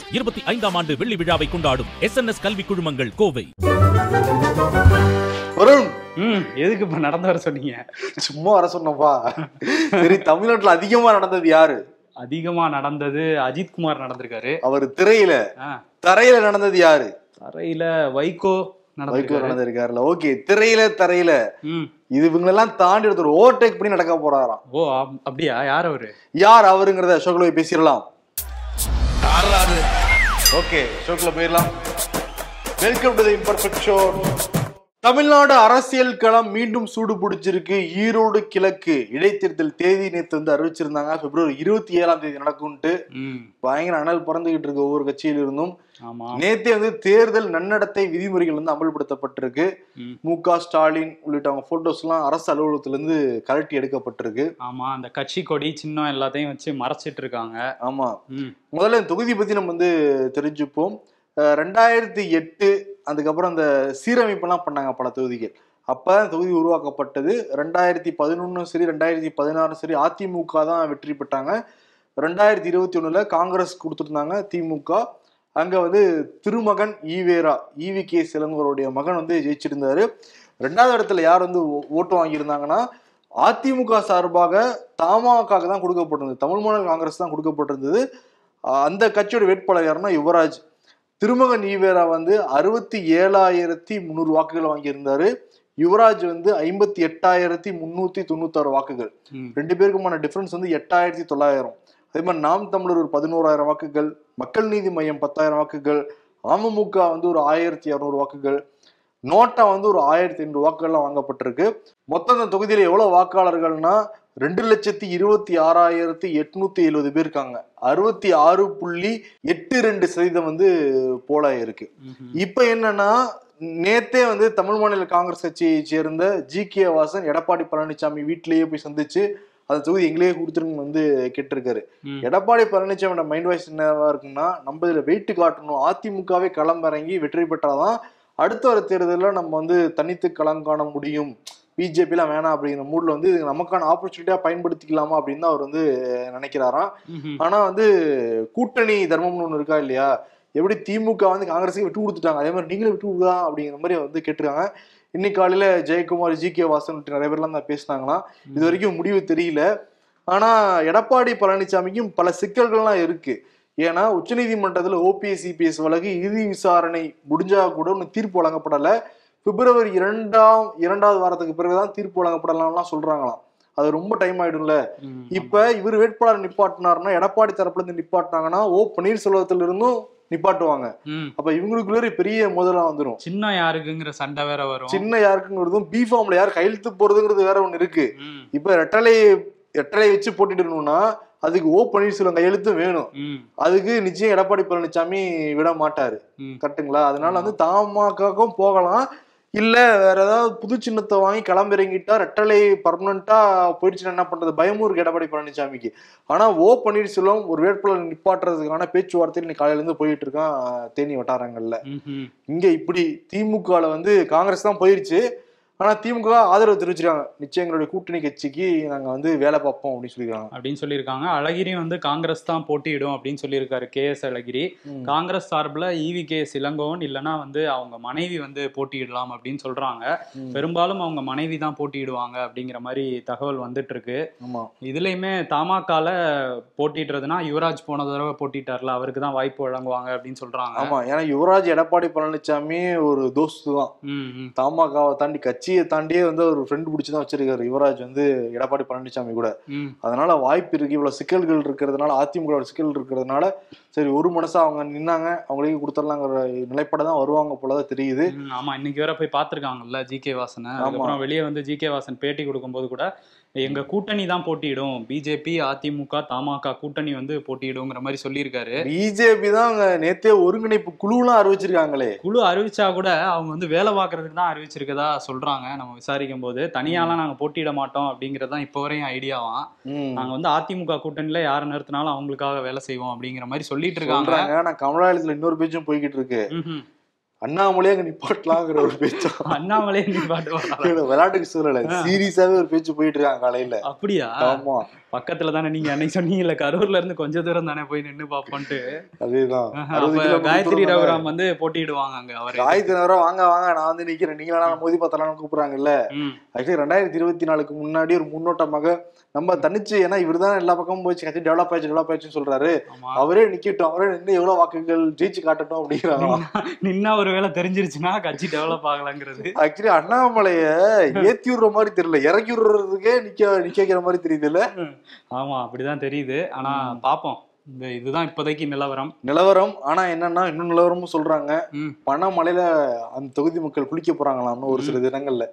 இருபத்தி ஐந்தாம் ஆண்டு வெள்ளி விழாவை கொண்டாடும் எஸ் என் எஸ் கல்வி குழுமங்கள் கோவை வருண் ம் எதுக்கு இப்ப நடந்து வர சொன்னீங்க சும்மா வர சொன்னப்பா சரி தமிழ்நாட்டுல அதிகமா நடந்தது யாரு அதிகமா நடந்தது அஜித் குமார் நடந்திருக்காரு அவர் திரையில ஆ, தரையில நடந்தது யாரு தரையில வைகோ வைகோ நடந்திருக்காரு நடந்திருக்காருல ஓகே திரையில தரையில ம் இது இவங்களெல்லாம் தாண்டி ஒருத்தர் ஓவர்டேக் பண்ணி நடக்க போறாராம் ஓ அப்- அப்படியா யார் அவரு யார் அவருங்கிறத ஷோக்குள்ள போய் பேசிடலாம் ஓகே ஷோக்குள்ள போயிடலாம் welcome to the imperfect show Tamil Nadu அரசியல் களம் மீண்டும் சூடு பிடிச்சிருக்கு ஈரோடு கிழக்கு இடைத்தேர்தல் தேதி நேற்று வந்து அறிவிச்சிருந்தாங்க பிப்ரவரி இருபத்தி ஏழாம் தேதி நடக்கும்ட்டு ம் பயங்கர அனல் பறந்துகிட்டு இருக்கு ஒவ்வொரு கட்சியில இருந்தும் ஆமா நேத்தே வந்து தேர்தல் நன்னடத்தை விதிமுறைகள் வந்து அமல்படுத்தப்பட்டிருக்கு ம். மு க ஸ்டாலின் உள்ளிட்டவங்க போட்டோஸ் எல்லாம் அரசு அலுவலகத்துல இருந்து கழட்டி எடுக்கப்பட்டிருக்கு ஆமா அந்த கட்சி கொடி சின்னம் எல்லாத்தையும் வச்சு மறைச்சிட்டு இருக்காங்க ஆமா ம் முதல்ல இந்த தொகுதி பத்தி நம்ம வந்து தெரிஞ்சுப்போம் அஹ் ரெண்டாயிரத்தி எட்டு அதுக்கப்புறம் அந்த சீரமைப்பெல்லாம் பண்ணாங்க பல தொகுதிகள் அப்ப அந்த தொகுதி உருவாக்கப்பட்டது ரெண்டாயிரத்தி பதினொன்னும் சரி ரெண்டாயிரத்தி பதினாறும் சரி அதிமுக தான் வெற்றி பெற்றாங்க ரெண்டாயிரத்தி இருபத்தி ஒண்ணுல காங்கிரஸ் கொடுத்துருந்தாங்க திமுக அங்க வந்து திருமகன் ஈவேரா ஈவி கே சிலங்கருடைய மகன் வந்து ஜெயிச்சிருந்தாரு ரெண்டாவது இடத்துல யார் வந்து ஓ- ஓட்டு வாங்கியிருந்தாங்கன்னா அதிமுக சார்பாக தமாகாக்கு தான் கொடுக்கப்பட்டிருந்தது தமிழ் மாநில காங்கிரஸ் தான் கொடுக்கப்பட்டிருந்தது ஆஹ் அந்த கட்சியோட வேட்பாளர் யாருன்னா யுவராஜ் திருமகன் ஈவேரா வந்து அறுபத்தி ஏழாயிரத்தி முந்நூறு வாக்குகள் வாங்கியிருந்தாரு யுவராஜ் வந்து ஐம்பத்தி எட்டாயிரத்தி முன்னூத்தி தொண்ணூத்தாறு வாக்குகள் ம் ரெண்டு பேருக்குமான டிஃபரன்ஸ் வந்து எட்டாயிரத்தி தொள்ளாயிரம் அதே மாதிரி நாம் தமிழர் ஒரு பதினோராயிரம் வாக்குகள் மக்கள் நீதி மையம் பத்தாயிரம் வாக்குகள் அமமுக வந்து ஒரு ஆயிரத்தி இரநூறு வாக்குகள் நோட்டா வந்து ஒரு ஆயிரத்தி ஐநூறு வாக்குகள்லாம் வாங்கப்பட்டிருக்கு மொத்தம் இந்த தொகுதியில எவ்வளவு வாக்காளர்கள்னா ரெண்டு லட்சத்தி இருபத்தி ஆறாயிரத்தி எட்நூத்தி எழுபது பேர் இருக்காங்க அறுபத்தி ஆறு புள்ளி எட்டு ரெண்டு சதவீதம் வந்து போலாயிருக்கு ம்ஹும். இப்ப என்னன்னா நேத்தே வந்து தமிழ் மாநில காங்கிரஸ் கட்சியை சேர்ந்த ஜி கே வாசன் எடப்பாடி பழனிசாமி வீட்டிலேயே போய் சந்திச்சு அந்த தொகுதி எங்களே கொடுத்துருங்க வந்து கேட்டிருக்காரு ம். எடப்பாடி பழனிசாமியோட மைண்ட் வாய்ஸ் என்னவா இருக்குன்னா நம்ம இதுல வெயிட் காட்டணும் அதிமுகவே களம் இறங்கி வெற்றி பெற்றாதான் அடுத்த வர தேர்தலில் நம்ம வந்து தனித்து களம் காண முடியும் பிஜேபிலாம் வேணாம் அப்படிங்கிற மூட்ல வந்து இது நமக்கான ஆப்பர்ச்சுனிட்டியா பயன்படுத்திக்கலாமா அப்படின்னு தான் அவர் வந்து நினைக்கிறாராம் ம்ஹும். ஆனா வந்து கூட்டணி தர்மம்னு ஒண்ணு இருக்கா இல்லையா எப்படி திமுக வந்து காங்கிரஸுக்கு விட்டு கொடுத்துட்டாங்க அதே மாதிரி நீங்களும் விட்டு கொடுக்கலாம் அப்படிங்கிற மாதிரி வந்து கேட்டிருக்காங்க இன்னைக்கு காலையில ஜெயக்குமார் ஜி கே வாசன் உள்ளிட்ட நிறைய பேர்லாம் தான் பேசினாங்களாம் இது வரைக்கும் முடிவு தெரியல ஆனா எடப்பாடி பழனிசாமிக்கும் பல சிக்கல்கள்லாம் இருக்கு ஏன்னா உச்சநீதிமன்றத்துல ஓபிஎஸ் சிபிஎஸ் வழக்கு இறுதி விசாரணை முடிஞ்சா கூட ஒன்றும் தீர்ப்பு வழங்கப்படல பிப்ரவரி இரண்டாம் இரண்டாவது வாரத்துக்கு பிறகுதான் தீர்ப்பு வழங்கப்படலாம்லாம் சொல்றாங்களாம் அது ரொம்ப டைம் ஆயிடும்ல ம், இப்ப இவர் வேட்பாளர் நிப்பாட்டினாருன்னா எடப்பாடி தரப்புல இருந்து நிப்பாட்டினாங்கன்னா ஓ பன்னீர்செல்வத்துல இருந்தும் நிப்பாட்டுவாங்க ம். அப்ப இவங்களுக்குள்ள ஒரு பெரிய முதலா வந்துடும் சின்னம் யாருக்குங்கிற சண்டை வேற வரும் சின்ன யாருக்குங்கிறதும் பி ஃபார்ம்ல யார் கையெழுத்து போறதுங்கிறது வேற ஒண்ணு இருக்கு ம், இப்ப ரெட்டலை ரெட்டலை வச்சு போட்டிடணும்னா அதுக்கு ஓ பன்னீர்செல்வம் கையெழுத்தும் வேணும் ம், அதுக்கு நிச்சயம் எடப்பாடி பழனிசாமி விட மாட்டாரு ம். கரெக்ட்டுங்களா அதனால வந்து தமாகாக்கும் போகலாம் இல்ல வேற ஏதாவது புது சின்னத்தை வாங்கி கிளம்பிறங்கிட்டா ரெட்டலை பர்மனண்டா போயிடுச்சுன்னா என்ன பண்றது பயமும் இருக்கு எடப்பாடி பழனிசாமிக்கு ஆனா ஓ பன்னீர்செல்வம் ஒரு வேட்பாளர் நிப்பாட்டுறதுக்கான பேச்சுவார்த்தையில் இன்னைக்கு காலையில இருந்து போயிட்டு இருக்கான் தேனி வட்டாரங்கள்ல ம்ஹும். இங்க இப்படி திமுகல வந்து காங்கிரஸ் தான் போயிருச்சு ஆனா திமுக ஆதரவு தெரிவிச்சிருக்காங்க நிச்சயம் எங்களுடைய கூட்டணி கட்சிக்கு நாங்க வந்து வேலை பார்ப்போம் அப்படின்னு சொல்லியிருக்காங்க அப்படின்னு சொல்லியிருக்காங்க அழகிரி வந்து காங்கிரஸ் தான் போட்டியிடும் அப்படின்னு சொல்லியிருக்காரு கே எஸ் அழகிரி ம். காங்கிரஸ் சார்பில் இவி கே இளங்கோவன் இல்லைன்னா வந்து அவங்க மனைவி வந்து போட்டியிடலாம் அப்படின்னு சொல்றாங்க ம். பெரும்பாலும் அவங்க மனைவி தான் போட்டியிடுவாங்க அப்படிங்கிற மாதிரி தகவல் வந்துட்டு இருக்கு ஆமா இதுலயுமே தமாகால போட்டிடுறதுனா யுவராஜ் போன தடவை போட்டிட்டார்ல அவருக்கு தான் வாய்ப்பு வழங்குவாங்க அப்படின்னு சொல்றாங்க ஆமா ஏன்னா யுவராஜ் எடப்பாடி பழனிசாமி ஒரு தோஸ்து தான் ம், ம். தமாகாவை தாண்டி கட்சியை தாண்டியே வந்து ஒரு ஃப்ரெண்ட் பிடிச்சி தான் வச்சிருக்காரு யுவராஜ் வந்து எடப்பாடி பழனிசாமி கூட ம், அதனால வாய்ப்பு இருக்கு இவ்வளவு சிக்கல்கள் இருக்கிறதுனால அதிமுக சிக்கல் இருக்கிறதுனால சரி ஒரு மனசா அவங்க நின்னாங்க அவங்களுக்கு கொடுத்துடலாங்கிற நிலைப்பாடு தான் வருவாங்க போலதான் தெரியுது ம், ஆமா இன்னைக்கு வேற போய் பார்த்திருக்காங்கல்ல ஜி கே வாசனை அதுக்கப்புறம் வெளியே வந்து ஜி கே வாசன் பேட்டி கொடுக்கும்போது கூட எங்க கூட்டணி தான் போட்டியிடும் பிஜேபி அதிமுக தமாக கூட்டணி வந்து போட்டியிடுங்கிற மாதிரி சொல்லியிருக்காரு பிஜேபி தான் அங்க நேத்தே ஒருங்கிணைப்பு குழுலாம் அறிவிச்சிருக்காங்களே குழு அறிவிச்சா கூட அவங்க வந்து வேலை பார்க்கறதுக்கு தான் அறிவிச்சிருக்கதா சொல்றாங்க நம்ம விசாரிக்கும் போது தனியாலாம் நாங்க போட்டியிட மாட்டோம் அப்படிங்கறது தான் இப்போ வரையும் ஐடியாவாம் ம். நாங்க வந்து அதிமுக கூட்டணியில யாரை நிறுத்தினாலும் அவங்களுக்காக வேலை செய்வோம் அப்படிங்கிற மாதிரி சொல்லிட்டு இருக்காங்க சொல்றாங்க நான் கமலாலயத்துல இன்னொரு பேச்சும் போய்கிட்டு இருக்கு ம்ஹும். அண்ணாமலையே அங்க நிப்பாட்டலாங்கிற ஒரு பேச்சும் அண்ணாமலே நீ பாட்டு வராங்க விளையாட்டுக்கு சொல்லல சீரியஸாவே ஒரு பேச்சு போயிட்டு இருக்காங்க காலையில அப்படியா ஆமா பக்கத்துல தானே நீங்க அன்னைக்கு சொன்னீங்கல்ல கரூர்ல இருந்து கொஞ்ச தூரம் தானே போய் நின்னு பாப்போம்ட்டு அதேதான் ஆஹா, அறுபது அப்ப கிலோமீட்டர் காயத்ரி தூரம் தானே. ரகுராம் வந்து போட்டியிடுவாங்க அங்க அவரு காயத்ரி நேரம் வாங்க வாங்க நான் வந்து நிக்கிறேன் நீங்க வேணா மோதி பார்த்தலாம்னு கூப்பிடுறாங்கல்ல ம், ஆக்சுவலி ரெண்டாயிரத்தி இருபத்தி நாலுக்கு முன்னாடி ஒரு முன்னோட்டமாக நம்ம தனிச்சு ஏன்னா இவர் தான் எல்லா பக்கமும் போய் கட்சி டெவலப் ஆயிடுச்சு டெவலப் ஆயிடுச்சுன்னு சொல்றாரு ஆமா அவரே நிக்கட்டும் அவரே நின்று எவ்வளவு வாக்குகள் ஜெயிச்சு காட்டட்டும் அப்படிங்கிறாங்க நின்னா ஒரு வேளை தெரிஞ்சிருச்சுன்னா கட்சி டெவலப் ஆகலாங்கிறது ஆக்சுவலி அண்ணாமலைய ஏத்தி விடுற மாதிரி தெரியல இறக்கி விடுறதுக்கே நிக்க நிக்க வைக்கிற மாதிரி தெரியுது இல்ல ஆமா அப்படிதான் தெரியுது ஆனா பாப்போம் இந்த இதுதான் இப்போதைக்கு நிலவரம் நிலவரம் ஆனா என்னன்னா இன்னும் நிலவரமும் சொல்றாங்க ம். பணமலையில அந்த தொகுதி மக்கள் குளிக்க போறாங்களாம்னு ஒரு சில தினங்கள்ல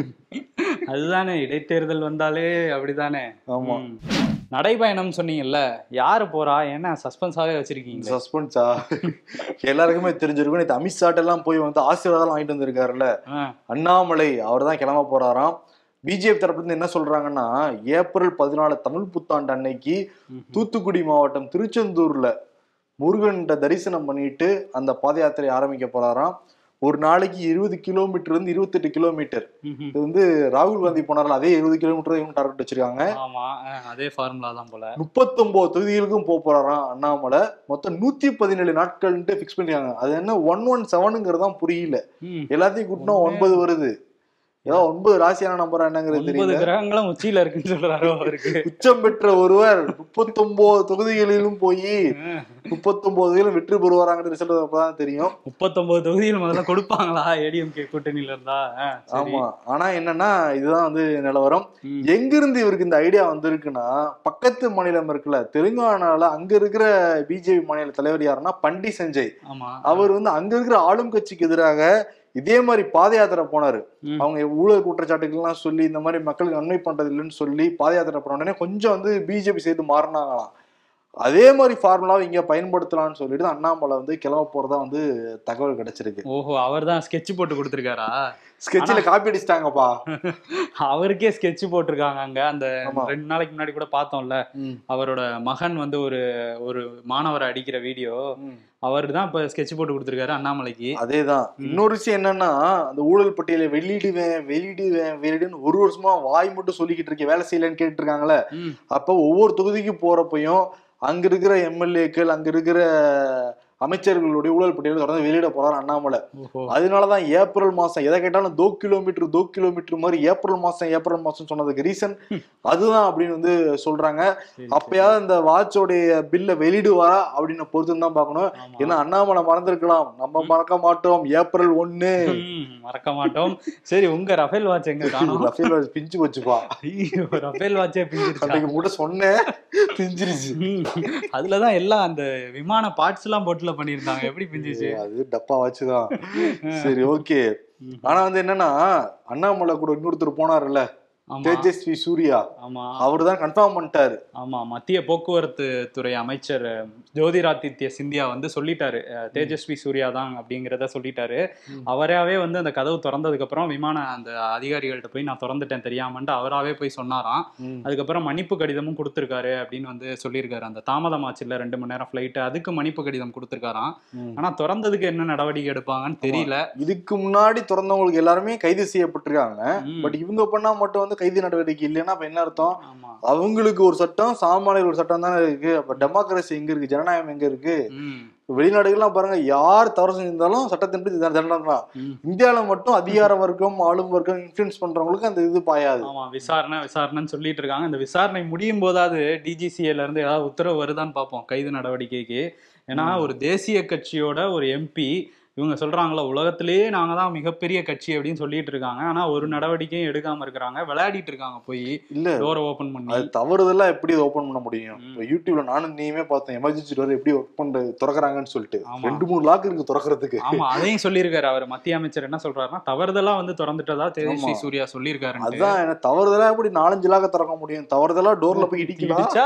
அதுதானே இடைத்தேர்தல் வந்தாலே அப்படிதானே ஆமா ம். நடைபயணம் சொன்னீங்கல்ல யாரு போறா என்ன சஸ்பென்ஸாவே வச்சிருக்கீங்க சஸ்பென்ஸா எல்லாருக்குமே தெரிஞ்சிருக்கும் நேத்து அமித்ஷாட் எல்லாம் போய் வந்து ஆசீர்வாதம் வாங்கிட்டு வந்திருக்காருல்ல அண்ணாமலை அவர் தான் கிளம்ப போறாராம் பிஜேபி தரப்புல இருந்து என்ன சொல்றாங்கன்னா ஏப்ரல் பதினாலு தமிழ் புத்தாண்டு அன்னைக்கு தூத்துக்குடி மாவட்டம் திருச்செந்தூர்ல முருகன்கிட்ட தரிசனம் பண்ணிட்டு அந்த பாத யாத்திரை ஆரம்பிக்க போறாராம் ஒரு நாளைக்கு இருபது கிலோமீட்டர் இருந்து இருபத்தெட்டு கிலோமீட்டர் இது வந்து ராகுல் காந்தி போனார்ல அதே இருபது கிலோமீட்டர் இவங்க டார்கெட் வச்சிருக்காங்க ஆமா அஹ், அதே ஃபார்முலா தான் போல முப்பத்தொன்பது தொகுதிகளுக்கும் போக போறாராம் அண்ணாமலை மொத்தம் நூத்தி பதினேழு நாட்கள்ன்ட்டு ஃபிக்ஸ் பண்ணிருக்காங்க அது என்ன ஒன் ஒன் செவனுங்கிறது தான் புரியல ம். எல்லாத்தையும் கூட்டினா ஒன்பது வருது ஏதோ ஒன்பது ராசியான நம்பர் என்னங்கிறது ஒன்பது தெரியல கிரகங்களும் உச்சியில இருக்குன்னு சொல்றாரோ அவருக்கு உச்சம் பெற்ற ஒருவர் முப்பத்தொன்பது தொகுதிகளிலும் போய் முப்பத்தொன்பதுகளிலும் வெற்றி பெறுவாராங்கிற ரிசல்ட் அப்பதான் தெரியும் முப்பத்தொன்பது தொகுதியில் முதல்ல கொடுப்பாங்களா ஏடிஎம்கே கூட்டணியில இருந்தா அஹ், சரி. ஆமா ஆனா என்னன்னா இதுதான் வந்து நிலவரம் ம். எங்கிருந்து இவருக்கு இந்த ஐடியா வந்திருக்குன்னா பக்கத்து மாநிலம் இருக்குல்ல தெலுங்கானால அங்க இருக்கிற பிஜேபி மாநில தலைவர் யாருன்னா பண்டி சஞ்சய் ஆமா அவர் வந்து அங்க இருக்கிற ஆளும் கட்சிக்கு எதிராக இதே மாதிரி பாத யாத்திரை போனாரு ம். அவங்க ஊழல் குற்றச்சாட்டுகள்லாம் சொல்லி இந்த மாதிரி மக்களுக்கு நன்மை பண்றது இல்லைன்னு சொல்லி பாத யாத்திரை போன உடனே கொஞ்சம் வந்து பிஜேபி சேர்த்து மாறினாங்களாம் அதே மாதிரி ஃபார்முலாவை இங்க பயன்படுத்தலாம்னு சொல்லிட்டு அண்ணாமலை வந்து கிளம்ப போறதா வந்து தகவல் கிடைச்சிருக்கு ஓஹோ அவர் தான் ஸ்கெட்ச் போட்டு கொடுத்துருக்காரா ஸ்கெட்சில் காப்பி அடிச்சிட்டாங்கப்பா அவருக்கே ஸ்கெட்ச் போட்டிருக்காங்க அங்க அந்த ஆமா. ரெண்டு நாளைக்கு முன்னாடி கூட பார்த்தோம்ல ம், அவரோட மகன் வந்து ஒரு ஒரு மாணவரை அடிக்கிற வீடியோ ம். அவர் தான் இப்ப ஸ்கெட்ச் போட்டு கொடுத்துருக்காரு அண்ணாமலைக்கு அதேதான் இன்னொரு விஷயம் என்னன்னா அந்த ஊழல் பட்டியலை வெளியிடுவேன் வெளியிடுவேன் வெளியிடுன்னு ஒரு வருஷமா வாய் மட்டும் சொல்லிக்கிட்டு இருக்கேன் வேலை செய்யலன்னு கேட்டு இருக்காங்களே ம். அப்ப ஒவ்வொரு தொகுதிக்கு போறப்பையும் அங்க இருக்கிற எம்எல்ஏக்கள் அங்க இருக்கிற அமைச்சர்களுடைய ஊழல் பட்டியலை தொடர்ந்து வெளியிட போறாரு அண்ணாமலை ஓஹோ அதனாலதான் ஏப்ரல் மாசம் எதை கேட்டாலும் தோ கிலோமீட்டர் தோ கிலோமீட்டர் மாதிரி ஏப்ரல் மாசம் ஏப்ரல் மாசம் சொன்னதுக்கு ரீசன் அதுதான் அப்படின்னு வந்து சொல்றாங்க சரி, அப்பயாவது இந்த வாட்சோடைய பில்ல வெளியிடுவாரா அப்படின்னு பொறுத்து தான் பார்க்கணும் ஆமா. ஏன்னா அண்ணாமலை மறந்திருக்கலாம் நம்ம மறக்க மாட்டோம் ஏப்ரல் ஒன்னு ம், மறக்க மாட்டோம் சரி உங்க ரஃபேல் வாட்ச் எங்க காணோம் ரஃபேல் வாட்ச் பிஞ்சு வச்சுப்பா ஐயோ, ரஃபேல் வாட்சே பிஞ்சிருச்சா அன்னைக்கு கூட சொன்னேன் பிஞ்சிருச்சு ம். அதுலதான் எல்லாம் அந்த விமான பார்ட்ஸ் எல்லாம் போட்டுல பண்ணிருந்தாங்க எப்படி பிஞ்சிச்சு அது டப்பா வச்சுதான் சரி ஓகே ஆனா வந்து என்னன்னா அண்ணாமலை கூட இன்னொருத்தர் போனாருல்ல ஆமா தேஜஸ்வி சூர்யா ஆமா அவர் தான் கன்ஃபார்ம் பண்ணிட்டாரு ஆமா மத்திய போக்குவரத்து துறை அமைச்சர் அஹ், ஜோதிராதித்ய சிந்தியா வந்து சொல்லிட்டாரு அஹ், தேஜஸ்வி சூர்யா தான் அப்படிங்கிறத சொல்லிட்டாரு ம். அவராவே வந்து அந்த கதவு திறந்ததுக்கு அப்புறம் விமான அந்த அதிகாரிகள்ட்ட போய் நான் திறந்துட்டேன் தெரியாமன்ட்டு அவராவே போய் சொன்னாராம் ம். அதுக்கப்புறம் மன்னிப்பு கடிதமும் கொடுத்துருக்காரு அப்படின்னு வந்து சொல்லியிருக்காரு அந்த தாமதமாச்சுல ரெண்டு மணி நேரம் ஃபிளைட் அதுக்கு மன்னிப்பு கடிதம் கொடுத்துருக்காராம் ம். ஆனா திறந்ததுக்கு என்ன நடவடிக்கை எடுப்பாங்கன்னு தெரியல இதுக்கு முன்னாடி திறந்தவங்களுக்கு எல்லாருமே கைது செய்யப்பட்டிருக்காங்க ம். பட் இவங்க பண்ணா மட்டும் வந்து கைது நடவடிக்கை இல்லைன்னா அப்ப என்ன அர்த்தம் ஆமா அவங்களுக்கு ஒரு சட்டம் சாமானியர் ஒரு சட்டம் தானே இருக்கு அப்ப டெமோக்ரஸி எங்க இருக்கு ஜனநாயகம் எங்க இருக்கு ம் வெளிநாடுகள்லாம் பாருங்க யார் தவறு செஞ்சிருந்தாலும் சட்டத்தின்படி தண்டனை தான் ம். இந்தியாவில மட்டும் அதிகார வர்க்கம் ஆளும் வர்க்கம் இன்ஃபுளுன்ஸ் பண்றவங்களுக்கு அந்த இது பாயாது ஆமா விசாரணை விசாரணைன்னு சொல்லிட்டு இருக்காங்க இந்த விசாரணை முடியும் போதாவது டிஜிசிஏல இருந்து ஏதாவது உத்தரவு வருதான்னு பார்ப்போம் கைது நடவடிக்கைக்கு ஏன்னா ஒரு தேசிய கட்சியோட ஒரு எம்பி இவங்க சொல்றாங்களா உலகத்திலேயே நாங்க தான் மிகப்பெரிய கட்சி அப்படின்னு சொல்லிட்டு இருக்காங்க ஆனா ஒரு நடவடிக்கையும் எடுக்காம இருக்கிறாங்க விளையாடிட்டு இருக்காங்க போய் இல்ல டோரை ஓபன் பண்ணி அது தவறுதெல்லாம் எப்படி ஓபன் பண்ண முடியும் ம். இப்ப யூடியூப்ல நானும் நீயுமே பார்த்தேன் எமர்ஜென்சி டோர் எப்படி ஒர்க் பண்ற திறக்கறாங்கன்னு சொல்லிட்டு ஆமா. ரெண்டு மூணு லாக் இருக்கு திறக்கறதுக்கு ஆமா அதையும் சொல்லியிருக்காரு அவர் மத்திய அமைச்சர் என்ன சொல்றாருன்னா தவறுதலா வந்து திறந்துட்டதா தேஜஸ்வி ஆமா. சூர்யா சொல்லியிருக்காரு அதுதான் என்ன தவறுதலா எப்படி நாலஞ்சு லாக்க திறக்க முடியும் தவறுதலா டோர்ல போய் இடிக்கலாம் இடிச்சா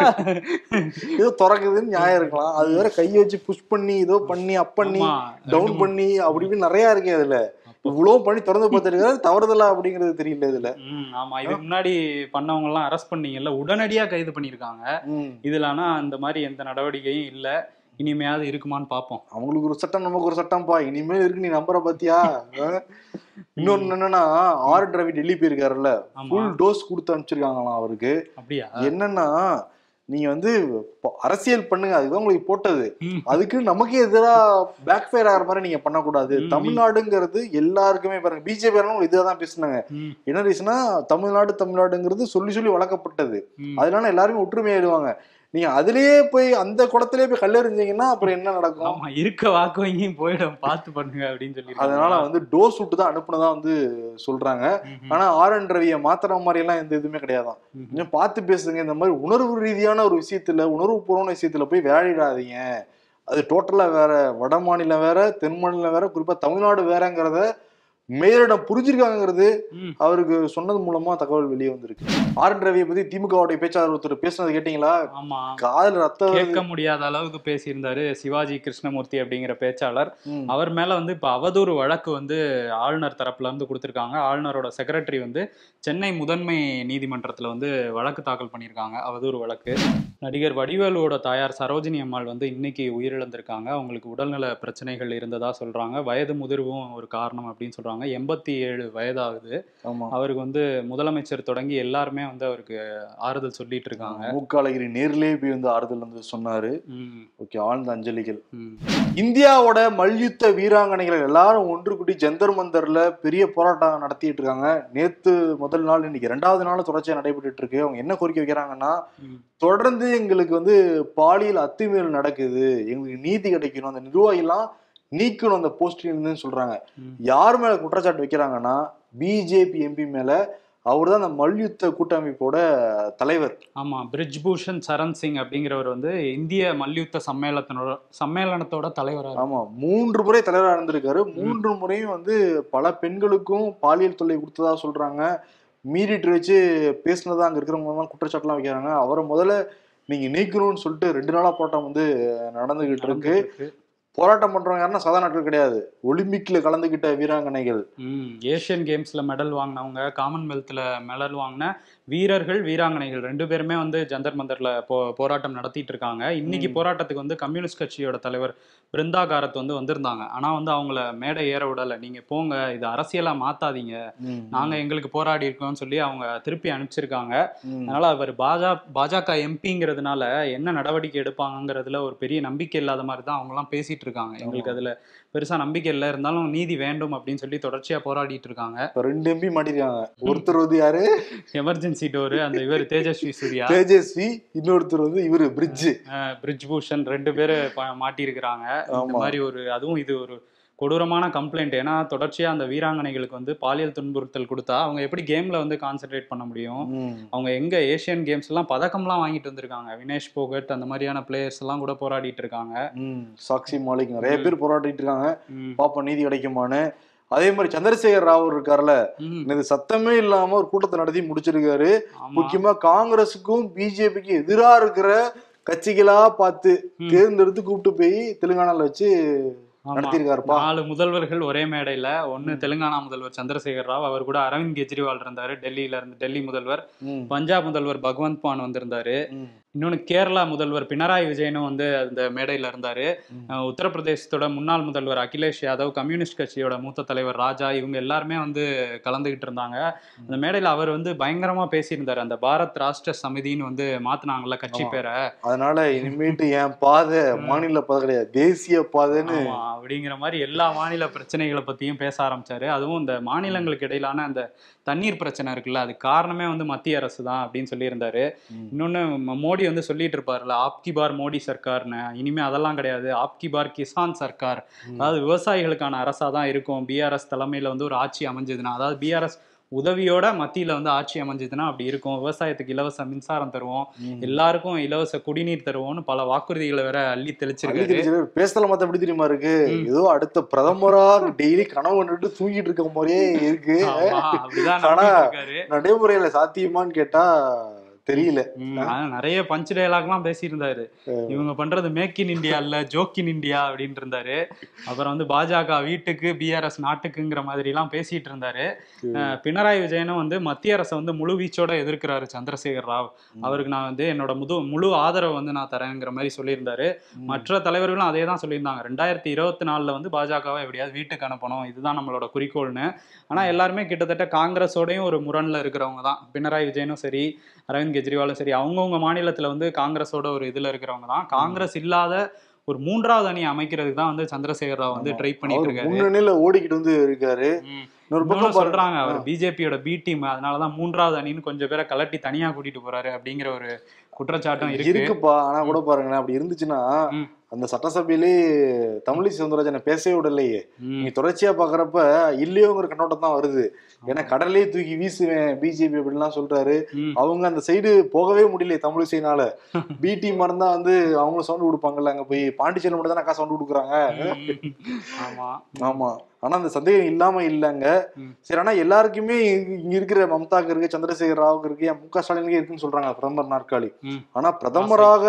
ஏதோ திறக்குதுன்னு நியாயம் இருக்கலாம் அது வேற கையை வச்சு புஷ் பண்ணி ஏதோ பண்ணி அப் பண்ணி ஆமா. டவுன் பண்ணி அப்படி இப்படி நிறைய இருக்கு அதுல இவ்வளவு பண்ணி திறந்து பார்த்திருக்காரு தவறுதலா அப்படிங்கிறது தெரியல இதுல ம், ஆமா இதுக்கு முன்னாடி பண்ணவங்க எல்லாம் அரெஸ்ட் பண்ணீங்கல்ல உடனடியா கைது பண்ணிருக்காங்க ம். இதுல ஆனா அந்த மாதிரி எந்த நடவடிக்கையும் இல்ல இனிமையாவது இருக்குமான்னு பார்ப்போம் அவங்களுக்கு ஒரு சட்டம் நமக்கு ஒரு சட்டம்ப்பா இனிமேல் இருக்கு நீ நம்புற பாத்தியா அஹ்? இன்னொன்னு என்னன்னா ஆர் ரவி டெல்லி போயிருக்காருல்ல ஆமா ஃபுல் டோஸ் கொடுத்து அனுப்பிச்சிருக்காங்களாம் அவருக்கு அப்படியா என்னன்னா நீங்க வந்து ப- அரசியல் பண்ணுங்க அதுதான் உங்களுக்கு போட்டது ம். அதுக்கு நமக்கே எதிரா பேக் ஃபயர் ஆகிற மாதிரி நீங்க பண்ணக்கூடாது ம். தமிழ்நாடுங்கிறது எல்லாருக்குமே பாருங்க பிஜேபி இதை தான் பேசுனாங்க ம், என்ன ரீசனா தமிழ்நாடு தமிழ்நாடுங்கிறது சொல்லி சொல்லி வளர்க்கப்பட்டது ம். அதனால எல்லாருமே ஒற்றுமையாயிடுவாங்க நீங்க அதுலயே போய் அந்த குடத்திலேயே போய் கல்லெறிஞ்சீங்கன்னா அப்புறம் என்ன நடக்கும் ஆமா இருக்க வாக்கு வங்கியும் போயிடும் பார்த்து பண்ணுங்க அப்படின்னு சொல்லி அதனால வந்து டோஸ் விட்டு தான் அனுப்புனதா வந்து சொல்றாங்க ஆனா ஆர் என் ரவியை மாத்துற மாதிரி எல்லாம் எந்த இதுவுமே கிடையாதான் கொஞ்சம் பார்த்து பேசுங்க இந்த மாதிரி உணர்வு ரீதியான ஒரு விஷயத்துல உணர்வு பூர்வமான விஷயத்துல போய் விளையாடிடாதீங்க அது டோட்டலா வேற வட மாநிலம் வேற தென் மாநிலம் வேற குறிப்பா தமிழ்நாடு வேறங்கிறத மேலிடம் புரிஞ்சிருக்காங்கிறது ம். அவருக்கு சொன்னது மூலமா தகவல் வெளியே வந்திருக்கு ஆர் என் ரவியை பத்தி திமுகவுடைய பேச்சாளர் ஒருத்தர் பேசுனது கேட்டீங்களா ஆமா காதல் ரத்தம் வருது. கேட்க முடியாத அளவுக்கு பேசியிருந்தாரு சிவாஜி கிருஷ்ணமூர்த்தி அப்படிங்கிற பேச்சாளர் ம். அவர் மேல வந்து இப்ப அவதூறு வழக்கு வந்து ஆளுநர் தரப்புல இருந்து கொடுத்திருக்காங்க ஆளுநரோட செக்ரட்டரி வந்து சென்னை முதன்மை நீதிமன்றத்துல வந்து வழக்கு தாக்கல் பண்ணியிருக்காங்க அவதூறு வழக்கு நடிகர் வடிவேலுவோட தாயார் சரோஜினி அம்மாள் வந்து இன்னைக்கு உயிரிழந்திருக்காங்க அவங்களுக்கு உடல்நல பிரச்சனைகள் இருந்ததா சொல்றாங்க வயது முதிர்வும் ஒரு காரணம் அப்படின்னு சொல்றாங்க எண்பத்தி ஏழு வயதாகுது ஆமா அவருக்கு வந்து முதலமைச்சர் தொடங்கி எல்லாருமே வந்து அவருக்கு ஆறுதல் சொல்லிட்டு இருக்காங்க மூக்காலகிரி நேர்லயே போய் வந்து ஆறுதல் வந்து சொன்னாரு ம், ஓகே ஆழ்ந்த அஞ்சலிகள் ம். இந்தியாவோட மல்யுத்த வீராங்கனைகள் எல்லாரும் ஒன்று கூடி ஜந்தர் மந்தர்ல பெரிய போராட்டம் நடத்திட்டு இருக்காங்க நேத்து முதல் நாள் இன்னைக்கு ரெண்டாவது நாள் தொடர்ச்சியா நடைபெற்றுட்டு இருக்கு அவங்க என்ன கோரிக்கை வைக்கிறாங்கன்னா ம். தொடர்ந்து எங்களுக்கு வந்து பாலியல் அத்துமீறல் நடக்குது எங்களுக்கு நீதி கிடைக்கணும் அந்த நிர்வாகிலாம் நீக்கணும் அந்த போஸ்டில் இருந்துன்னு சொல்றாங்க ம். யார் மேல குற்றச்சாட்டு வைக்கிறாங்கன்னா பிஜேபி எம்பி மேல அவர் தான் அந்த மல்யுத்த கூட்டமைப்போட தலைவர் ஆமா பிரிஜ்பூஷன் சரண் சிங் அப்படிங்கிறவர் வந்து இந்திய மல்யுத்த சம்மேளனத்தோட சம்மேளனத்தோட தலைவரா ஆமா மூன்று முறை தலைவராக இருந்திருக்காரு மூன்று முறையும் வந்து பல பெண்களுக்கும் பாலியல் தொல்லை கொடுத்ததா சொல்றாங்க மீறிட்டு வச்சு பேசினதா அங்க இருக்கிறவங்க எல்லாம் குற்றச்சாட்டுலாம் வைக்கிறாங்க அவரை முதல்ல நீங்க நீக்கணும்னு சொல்லிட்டு ரெண்டு நாளா போராட்டம் வந்து நடந்துகிட்டு இருக்கு நடந்துட்டு இருக்கு. போராட்டம் பண்றவங்க யாருன்னா சாதாரண நாட்கள் கிடையாது ஒலிம்பிக்ல கலந்துகிட்ட வீராங்கனைகள் ம் ஏஷியன் கேம்ஸ்ல மெடல் வாங்கினவங்க காமன்வெல்த்ல மெடல் வாங்கின வீரர்கள் வீராங்கனைகள் ரெண்டு பேருமே வந்து ஜந்தர் மந்தர்ல போ போராட்டம் நடத்திட்டு இருக்காங்க இன்னைக்கு ம். போராட்டத்துக்கு வந்து கம்யூனிஸ்ட் கட்சியோட தலைவர் பிருந்தா காரத் வந்து வந்திருந்தாங்க ஆனா வந்து அவங்கள மேடை ஏற விடல நீங்க போங்க இது அரசியலா மாத்தாதீங்க ம், நாங்க எங்களுக்கு போராடி இருக்கோம்னு சொல்லி அவங்க திருப்பி அனுப்பிச்சிருக்காங்க ம். அதனால அவர் பாஜா பாஜக எம்பிங்கிறதுனால என்ன நடவடிக்கை எடுப்பாங்கங்கிறதுல ஒரு பெரிய நம்பிக்கை இல்லாத மாதிரி தான் அவங்க எல்லாம் பேசிட்டு இருக்காங்க எங்களுக்கு அதுல பெருசா நம்பிக்கை இல்லை இருந்தாலும் நீதி வேண்டும் அப்படின்னு சொல்லி தொடர்ச்சியா போராடிட்டு இருக்காங்க இப்ப ரெண்டு எம்பி மாட்டிருக்காங்க ஒருத்தர் வந்து யாரு எமர்ஜென்சி டோரு அந்த இவர் தேஜஸ்வி சூர்யா தேஜஸ்வி இன்னொருத்தர் வந்து இவரு பிரிட்ஜ் பிரிஜ் பூஷன் ரெண்டு பேரு ப- மாட்டியிருக்கிறாங்க இந்த ஆமா. மாதிரி ஒரு அதுவும் இது ஒரு கொடூரமான கம்ப்ளைண்ட் ஏன்னா தொடர்ச்சியா அந்த வீராங்கனைகளுக்கு வந்து பாலியல் துன்புறுத்தல் கொடுத்தா அவங்க எப்படி கேம்ல வந்து கான்சென்ட்ரேட் பண்ண முடியும் ம். அவங்க எங்க ஏசியன் கேம்ஸ் எல்லாம் பதக்கம்லாம் வாங்கிட்டு வந்திருக்காங்க வினேஷ் போகட் அந்த மாதிரியான பிளேயர்ஸ் எல்லாம் கூட போராடிட்டு இருக்காங்க ம். சாக்ஷி மாலிக் நிறைய பேர் போராடிட்டு இருக்காங்க ம். பாப்போம் நீதி கிடைக்குமான்னு அதே மாதிரி சந்திரசேகர் ராவ் இருக்காருல்ல ம். இது சத்தமே இல்லாம ஒரு கூட்டத்தை நடத்தி முடிச்சிருக்காரு ஆமா. முக்கியமா காங்கிரஸுக்கும் பிஜேபிக்கும் எதிரா இருக்கிற கட்சிகளா பார்த்து ம். தேர்ந்தெடுத்து கூப்பிட்டு போய் தெலுங்கானால வச்சு ஆமா. நடத்தியிருக்காருப்பா நாலு முதல்வர்கள் ஒரே மேடையில ஒன்னு தெலுங்கானா முதல்வர் சந்திரசேகர் ராவ் அவர் கூட அரவிந்த் கெஜ்ரிவால் இருந்தாரு டெல்லியில இருந்து டெல்லி முதல்வர் ம். பஞ்சாப் முதல்வர் பகவந்த் மான் வந்திருந்தாரு ம். இன்னொன்னு கேரளா முதல்வர் பினராயி விஜயனும் வந்து அந்த மேடையில இருந்தாரு ம். அஹ் உத்தரப்பிரதேசத்தோட முன்னாள் முதல்வர் அகிலேஷ் யாதவ் கம்யூனிஸ்ட் கட்சியோட மூத்த தலைவர் ராஜா இவங்க எல்லாருமே வந்து கலந்துகிட்டு இருந்தாங்க அந்த மேடையில அவர் வந்து பயங்கரமா பேசியிருந்தாரு அந்த பாரத் ராஷ்டிர சமிதின்னு வந்து மாத்துனாங்கல்ல கட்சி ஆமா. பேரை அதனால இனிமேட்டு என் பாதை மாநில பாதை கிடையாது தேசிய பாதைன்னு ஆமா, அப்படிங்கிற மாதிரி எல்லா மாநில பிரச்சனைகளை பத்தியும் பேச ஆரம்பிச்சாரு அதுவும் இந்த மாநிலங்களுக்கு இடையிலான அந்த தண்ணீர் பிரச்சனை இருக்குல்ல அது காரணமே வந்து மத்திய அரசு தான் அப்படின்னு சொல்லியிருந்தாரு ம். இன்னொன்னு ம- மோடி வந்து சொல்லிட்டு இருப்பாருல்ல ஆப்கி பார் மோடி சர்க்கார்னு இனிமே அதெல்லாம் கிடையாது ஆப்கி பார் கிசான் சர்க்கார் ம். அதாவது விவசாயிகளுக்கான அரசா தான் இருக்கும் பிஆர்எஸ் தலைமையில வந்து ஒரு ஆட்சி அமைஞ்சதுன்னா அதாவது பிஆர்எஸ் உதவியோட மத்தியில வந்து ஆட்சி அமைஞ்சதுன்னா அப்படி இருக்கும் விவசாயத்துக்கு இலவச மின்சாரம் தருவோம் ம். எல்லாருக்கும் இலவச குடிநீர் தருவோம்னு பல வாக்குறுதிகளை வேற அள்ளி அள்ளி தெளிச்சிருக்காரு தெளிச்சிரு. பேசல மத்த எப்படி தெரியுமா இருக்கு ம். ஏதோ அடுத்த பிரதமரா டெய்லி கனவு கண்டுட்டு தூங்கிட்டு இருக்க மாதிரியே இருக்கு ஆமா, அப்படிதான் ஆனா- நம்பிட்டு இருக்காரு நடைமுறையில சாத்தியமான்னு கேட்டா தெரியல ம், ஆனா நிறைய பஞ்ச் டயலாக்லாம் பேசியிருந்தாரு இவங்க பண்றது மேக் இன் இந்தியா இல்ல ஜோக் இன் இந்தியா அப்படின்ட்டு இருந்தாரு அப்புறம் வந்து பாஜக வீட்டுக்கு பிஆர்எஸ் நாட்டுக்குங்கிற மாதிரி எல்லாம் பேசிட்டு இருந்தாரு அஹ், பினராயி விஜயனும் வந்து மத்திய அரசை வந்து முழு வீச்சோட எதிர்க்கிறாரு சந்திரசேகர் ராவ் அவருக்கு நான் வந்து என்னோட முது முழு ஆதரவு வந்து நான் தரேங்கிற மாதிரி சொல்லியிருந்தாரு மற்ற தலைவர்களும் அதே தான் சொல்லியிருந்தாங்க ரெண்டாயிரத்தி இருபத்தி நாலுல வந்து பாஜகவை எப்படியாவது வீட்டுக்கு அனுப்பணும் இதுதான் நம்மளோட குறிக்கோள்னு ஆனா எல்லாருமே கிட்டத்தட்ட காங்கிரஸோடயும் ஒரு முரண்ல இருக்கிறவங்க தான் பினராயி விஜயனும் சரி அரவிந்த் கெஜ்ரிவாலும் சரி அவங்கவுங்க மாநிலத்துல வந்து காங்கிரஸோட ஒரு இதுல இருக்கிறவங்க தான் காங்கிரஸ் இல்லாத ஒரு மூன்றாவது அணி அமைக்கிறதுக்கு தான் வந்து சந்திரசேகர் ராவ் வந்து ட்ரை பண்ணிட்டு அவர் இருக்காரு முன்னணியில ஓடிக்கிட்டு வந்து இருக்காரு ம். இன்னொரு இன்னொன்னு பக்கம் சொல்றாங்க அவர் பாருங்க பிஜேபியோட பி டீம் அதனாலதான் மூன்றாவது அணின்னு கொஞ்சம் பேரை கலட்டி தனியா கூட்டிட்டு போறாரு அப்படிங்கிற ஒரு குற்றச்சாட்டும் இருக்கு இருக்குப்பா ஆனா கூட பாருங்களேன் அப்படி இருந்துச்சுன்னா ம். அந்த சட்டசபையிலே தமிழிசை சவுந்தரராஜனை பேசவே விடலையே ம். நீ தொடர்ச்சியா பாக்குறப்ப இல்லையோங்கிற கண்ணோட்டம் தான் வருது ஏன்னா கடலே தூக்கி வீசுவேன் பிஜேபி அப்படின்லாம் சொல்றாரு ம். அவங்க அந்த சைடு போகவே முடியல தமிழிசைனால பி டீம் இருந்தா வந்து அவங்களும் சவுண்ட் கொடுப்பாங்கல்ல அங்க போய் பாண்டிச்சேரி மட்டும் தான் அக்கா சவுண்ட் கொடுக்குறாங்க ம். ஆமா ஆமா ஆனா அந்த சந்தேகம் இல்லாம இல்லங்க ம். சரி ஆனா எல்லாருக்குமே இங்க இங்க இருக்கிற மம்தாக்கு இருக்கு சந்திரசேகர் ராவுக்கு இருக்கு என் மு க ஸ்டாலினுக்கு இருக்குன்னு சொல்றாங்க பிரதமர் நாற்காலி ம். ஆனா பிரதமராக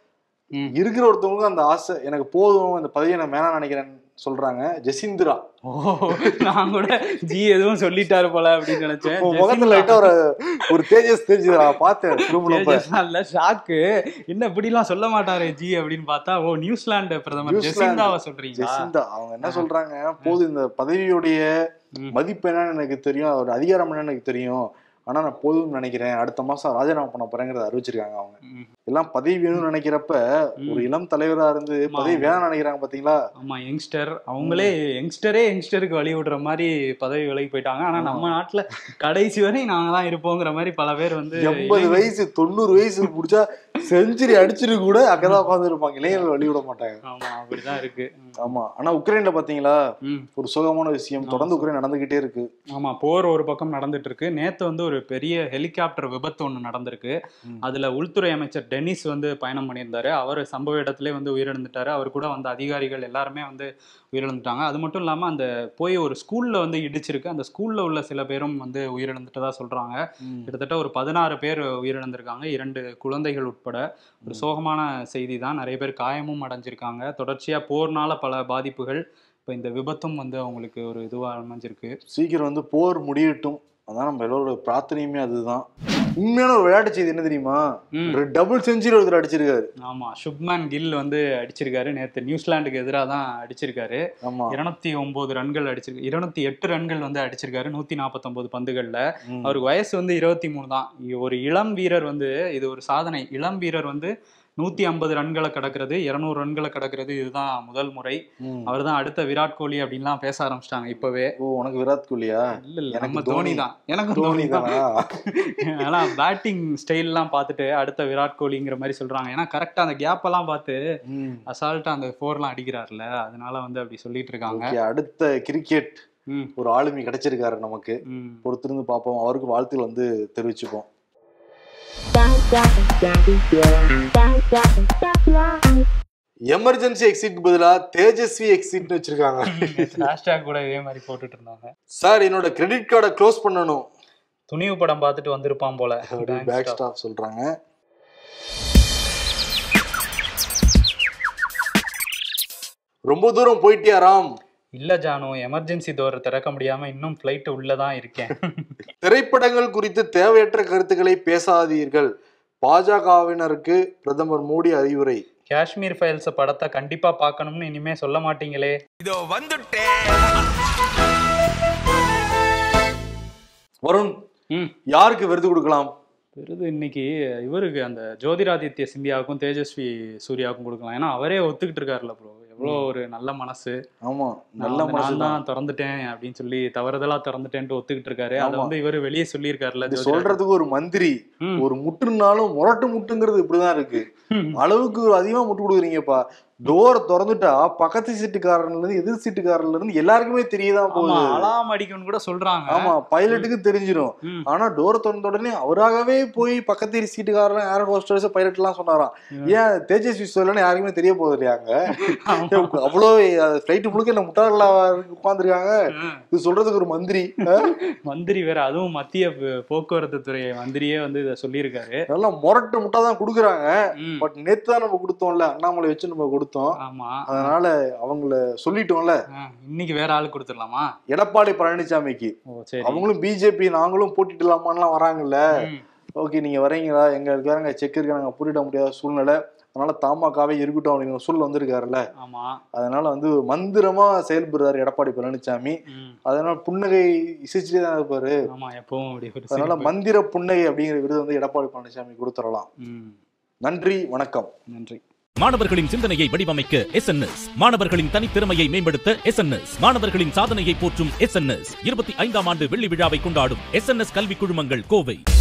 ம். இருக்கிற ஒருத்தவங்க அந்த ஆசை எனக்கு போதும் இந்த பதவியை நான் வேணாம் நினைக்கிறேன்னு சொல்றாங்க ஜெசிந்திரா ஓ நான் கூட ஜி எதுவும் சொல்லிட்டாரு போல அப்படின்னு நினைச்சேன் உன் முகத்துல லைட்டா ஒரு ஒரு தேஜஸ் தெரிஞ்சது நான் பார்த்தேன் திரும்ப இல்ல ஷாக்கு என்ன இப்படி எல்லாம் சொல்ல மாட்டாரு ஜி அப்படின்னு பார்த்தா ஓ நியூசிலாந்து பிரதமர் நியூசிலாந்து. ஜெசிந்தாவை சொல்றீங்களா ஜெசிந்தா அவங்க என்ன சொல்றாங்க போதும் இந்த பதவியுடைய ம். மதிப்பு என்னன்னு எனக்கு தெரியும் அதோட அதிகாரம் என்னன்னு எனக்கு தெரியும் ஆனா நான் போதும்னு நினைக்கிறேன் அடுத்த மாசம் ராஜினாமா பண்ண போறேங்கிறத அறிவிச்சிருக்காங்க அவங்க ம். எல்லாம் பதவி வேணும்னு நினைக்கிறப்ப ஒரு இளம் தலைவரா இருந்து ஆமா. பதவி வேணாம்னு நினைக்கிறாங்க பாத்தீங்களா ஆமா யங்ஸ்டர் அவங்களே யங்ஸ்டரே யங்ஸ்டருக்கு வழி விடுற மாதிரி பதவி விலகி போயிட்டாங்க ஆனா நம்ம நாட்டுல கடைசி வரை நாங்க தான் இருப்போங்கிற மாதிரி பல பேர் வந்து எண்பது வயசு தொண்ணூறு வயசு முடிச்சா செஞ்சுரி அடிச்சிட்டு கூட அங்கதான் உட்கார்ந்து இருப்பாங்க இளைஞர்கள் வழி விட மாட்டாங்க ஆமா அப்படிதான் இருக்கு ம். ஆமா ஆனா உக்ரைன்ல பாத்தீங்களா ம். ஒரு சுகமான விஷயம் தொடர்ந்து உக்ரைன் நடந்துகிட்டே இருக்கு ஆமா போர் ஒரு பக்கம் நடந்துட்டு இருக்கு நேத்து வந்து ஒரு பெரிய ஹெலிகாப்டர் விபத்து ஒண்ணு நடந்திருக்கு ம். அதுல உள்துறை அமைச்சர் டென்னிஸ் வந்து பயணம் பண்ணியிருந்தாரு அவர் சம்பவ இடத்திலே வந்து உயிரிழந்துட்டாரு அவர் கூட வந்த அதிகாரிகள் எல்லாருமே வந்து உயிரிழந்துட்டாங்க அது மட்டும் இல்லாம அந்த போய் ஒரு ஸ்கூல்ல வந்து இடிச்சிருக்கு அந்த ஸ்கூல்ல உள்ள சில பேரும் வந்து உயிரிழந்துட்டதா சொல்றாங்க கிட்டத்தட்ட ஒரு பதினாறு பேர் உயிரிழந்திருக்காங்க இரண்டு குழந்தைகள் உட்பட ஒரு சோகமான செய்தி தான் நிறைய பேர் காயமும் அடைஞ்சிருக்காங்க தொடர்ச்சியா போர்னால பல பாதிப்புகள் இப்போ இந்த விபத்தும் வந்து அவங்களுக்கு ஒரு இதுவா அமைஞ்சிருக்கு சீக்கிரம் வந்து போர் முடியட்டும் அதான் நம்ம எல்லோரோட பிரார்த்தனையுமே அதுதான் உண்மையான ஒரு விளையாட்டு செய்தி என்ன தெரியுமா ம். ஒரு டபுள் செஞ்சுரி ஒருத்தர் அடிச்சிருக்காரு ஆமா சுப்மேன் கில் வந்து அடிச்சிருக்காரு நேத்து நியூசிலாந்துக்கு எதிராக தான் அடிச்சிருக்காரு ஆமா இருநூத்தி ஒன்பது ரன்கள் அடிச்சிருக்கு இருநூத்தி எட்டு ரன்கள் வந்து அடிச்சிருக்காரு நூத்தி நாற்பத்தொன்பது பந்துகள்ல ம். அவருக்கு வயசு வந்து இருபத்தி மூணு தான் ஒரு இளம் வீரர் வந்து இது ஒரு சாதனை இளம் வீரர் வந்து நூத்தி ஐம்பது ரன்களை கடக்கிறது இருநூறு ரன்களை கடக்கிறது இதுதான் முதல் முறை ம். அவர் தான் அடுத்த விராட் கோலி அப்படின்லாம் பேச ஆரம்பிச்சிட்டாங்க இப்பவே ஓ உனக்கு விராட் கோலியா இல்ல இல்ல எனக்கு நம்ம தோனி. தோனி தான் எனக்கு தோனி தோனி தான் தானா ஆனா பேட்டிங் ஸ்டைல்லாம் பார்த்துட்டு அடுத்த விராட் கோலிங்கிற மாதிரி சொல்றாங்க ஏன்னா கரெக்டா அந்த கேப் எல்லாம் பார்த்து ம். அசால்ட்டா அந்த ஃபோர்லாம் அடிக்கிறாருல அதனால வந்து அப்படி சொல்லிட்டு இருக்காங்க Okay, அடுத்த கிரிக்கெட் ம், ஒரு ஆளுமை கிடைச்சிருக்காரு நமக்கு ம். பொறுத்திருந்து பார்ப்போம் அவருக்கு வாழ்த்துக்கள் வந்து தெரிவிச்சுப்போம் எமர்ஜென்சி எக்ஸிட் பதிலா தேஜஸ்வி எக்ஸிட் வச்சிருக்காங்க ஹேஷ்டேக் கூட இதே மாதிரி போட்டுட்டு இருந்தாங்க சார் என்னோட கிரெடிட் கார்டை க்ளோஸ் பண்ணணும் துணிவு படம் பார்த்துட்டு வந்திருப்பான் போல Bank பேக் staff. ஸ்டாப் சொல்றாங்க ரொம்ப தூரம் போயிட்டியா ராம் இல்ல ஜானு எமர்ஜென்சி டோர் திறக்க முடியாம இன்னும் ஃபிளைட் உள்ளதான் இருக்கேன் திரைப்படங்கள் குறித்து தேவையற்ற கருத்துக்களை பேசாதீர்கள் பாஜகவினருக்கு பிரதமர் மோடி அறிவுரை காஷ்மீர் ஃபைல்ஸ் படத்தை கண்டிப்பா பார்க்கணும்னு இனிமே சொல்ல மாட்டீங்களே வருண் ம் யாருக்கு விருது கொடுக்கலாம் விருது இன்னைக்கு இவருக்கு அந்த ஜோதிராதித்ய சிந்தியாவுக்கும் தேஜஸ்வி சூர்யாவுக்கும் கொடுக்கலாம் ஏன்னா அவரே ஒத்துக்கிட்டு இருக்காருல்ல ப்ரோ எவ்வளோ ஒரு நல்ல மனசு ஆமா நான் நல்ல வந்து மனசு நான் தான் தான் திறந்துட்டேன் அப்படின்னு சொல்லி தவறுதலா திறந்துட்டேன்ட்டு ஒத்துக்கிட்டு இருக்காரு அதை ஆமா. வந்து இவரு வெளியே சொல்லியிருக்காருல்ல இது ஜோதிராதித்ய- சொல்றதுக்கு ஒரு மந்திரி ம். ஒரு முட்டுனாலும் முரட்டு முட்டுங்கிறது இப்படிதான் இருக்கு ம். அளவுக்கு அதிகமா முட்டு கொடுக்குறீங்கப்பா டோர் திறந்துட்டா பக்கத்து சீட்டுக்காரன்ல இருந்து எதிர் சீட்டுக்காரன்ல இருந்து எல்லாருக்குமே தெரியதான் ஆமா போகுது அலாம் அடிக்கும்னு கூட சொல்றாங்க ஆமா பைலட்டுக்கு தெரிஞ்சிடும் ம். ஆனா டோர் திறந்த உடனே அவராகவே போய் பக்கத்து சீட்டுக்காரன் ஏர் ஹோஸ்டர்ஸ் பைலட் எல்லாம் சொன்னாராம் ஏன் தேஜஸ்வி சொல்லன்னு யாருக்குமே தெரிய போகுது இல்லையாங்க அவ்வளோ ஃபிளைட் முழுக்க என்ன முட்டாளா உட்காந்துருக்காங்க ம். இது சொல்றதுக்கு ஒரு மந்திரி அஹ், மந்திரி வேற அதுவும் மத்திய போ- போக்குவரத்து துறை மந்திரியே வந்து இதை சொல்லியிருக்காரு நல்லா முரட்டு முட்டா தான் கொடுக்குறாங்க ம். பட் நேத்து தான் நம்ம கொடுத்தோம்ல அண்ணாமலை வச்சு நம்ம கொடுத்தோம் ஆமா அதனால அவங்கள சொல்லிட்டோம்ல ஆ, இன்னைக்கு வேற ஆள் கொடுத்துடலாமா எடப்பாடி பழனிசாமிக்கு ஓ சரி அவங்களும் பிஜேபி நாங்களும் போட்டிடலாமான்லாம் வராங்கல்ல ம். ஓகே நீங்க வரீங்களா எங்க இருக்காங்க செக் இருக்கு நாங்க போட்டிட முடியாத சூழ்நிலை அதனால தாமாக்காவே இருக்கட்டும் அப்படிங்கிற ஒரு சூழல் வந்திருக்காருல்ல ஆமா அதனால வந்து மந்திரமா செயல்படுறாரு எடப்பாடி பழனிசாமி ம். அதனால புன்னகை இசைச்சுட்டே தான் இருப்பாரு ஆமா எப்பவும் அப்படி ஒரு அதனால சிரிப்பு. மந்திர புன்னகை அப்படிங்கிற விருது வந்து எடப்பாடி பழனிசாமி கொடுத்துடலாம் ம். நன்றி வணக்கம் நன்றி மாணவர்களின் சிந்தனையை வடிவமைக்க எஸ் மாணவர்களின் தனித்திறமையை மேம்படுத்த எஸ் மாணவர்களின் சாதனையை போற்றும் எஸ் இருபத்தி ஐந்தாம் ஆண்டு வெள்ளி விழாவை கொண்டாடும் எஸ் கல்வி குழுமங்கள் கோவை